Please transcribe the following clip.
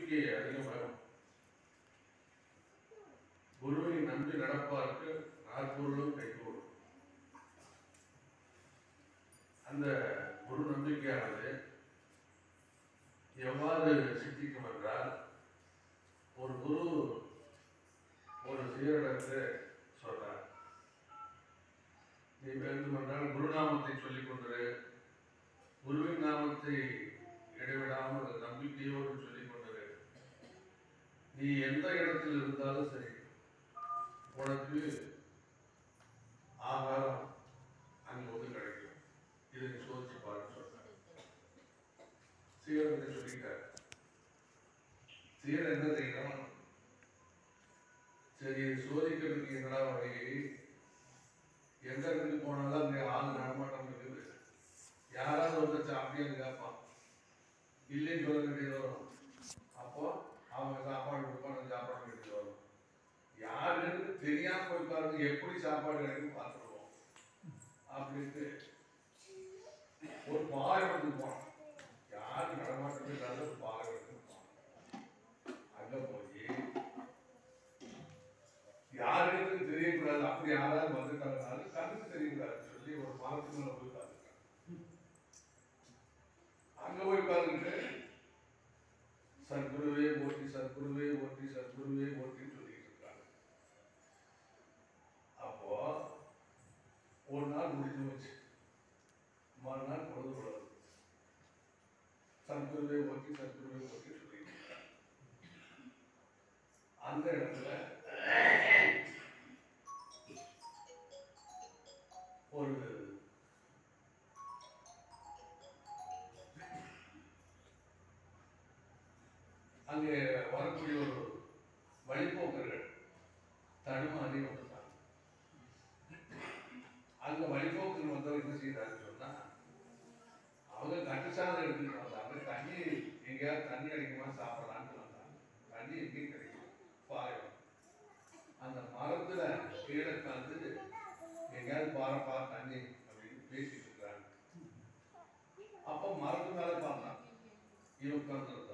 நம்பிக்கை அதிகம் வரும் குருவை நம்பி நடப்பாருக்கு நாற்பொருளும் கைகூடும் அந்த குரு நம்பிக்கையானது எவ்வாறு சித்திக்கும் என்றால் ஒரு குரு ஒரு சீரனுக்கு சொல்றார் நீ வேண்டுமென்றால் குருநாமத்தை சொல்லிக் கொண்டிரு குருவின் நாமத்தை இடைவிடாமல் நம்பிக்கையோடு சொல்லிக் கொண்டிரு நீ எந்த இடத்தில் இருந்தாலும் சரி உனக்கு ஆகாரம் அங்கே வந்து கிடைக்கும் இதை நீ சோதிச்சு பாருன்னு சொல்றார் சீரன் சொல்லிட்டார் சீரன் என்ன செய்யணும் சரி இது சோதிக்கிறதுக்கு என்னடா வழி எந்த இடத்துக்கு போனாலும் அங்கே ஆள் நடமாட்டம் இருக்குது யாராவது ஒருத்தர் சாப்பிட்டு கேட்பான் இல்லைன்னு சொல்ல வேண்டியது வரும் அப்போ அவங்க சாப்பாடு கொடுப்பாங்க சாப்பாடு வேண்டியது வரும் யாருன்னு தெரியாம போய் பாருங்க எப்படி சாப்பாடு கிடைக்கும் பார்த்துருவோம் அப்படின்ட்டு ஒரு பாலைவனத்துக்கு போனோம் யாரு நடமாட்டமே இல்லாத ஒரு பாலைவனத்துக்கு போனோம் அங்க போய் யாருக்கு தெரியக்கூடாது அப்படி யாராவது வந்துட்டாங்கனாலும் கண்ணுக்கு தெரியக்கூடாதுன்னு சொல்லி ஒரு மரத்துக்கு மேல போய் பார்த்துட்டாங்க அங்க போய் பாருங்க சத்குருவே ஓட்டி சத்குருவே ஓட்டி சத்குருவே ஓட்டின்னு சொல்லிட்டு இருக்காங்க அப்போ ஒரு நாள் முடிஞ்சு போச்சு மறுநாள் பொழுது விடுறது சத்குருவே ஓட்டி சத்குருவே ஓட்டி சொல்லிட்டு இருக்காங்க அந்த இடத்துல ஒரு அங்கே வரக்கூடிய ஒரு வழிபோக்கர்கள் தடுமாறி வந்துட்டாங்க அங்க வழிபோக்கர்கள் வந்தவர் என்ன செய்யறாருன்னு சொன்னா அவங்க கட்டுசாதம் எடுத்துட்டு வந்தாங்க தண்ணி எங்கேயாவது தண்ணி அடிக்குமா சாப்பிடலான்ட்டு வந்தாங்க தண்ணி எங்கேயும் கிடைக்கும் பாயம் அந்த மரத்துல கீழே உட்காந்து எங்கேயாவது பாருப்பா தண்ணி அப்படின்னு பேசிட்டு இருக்கிறாங்க அப்போ மரத்து மேல பார்த்தான் இவன் உட்கார்ந்து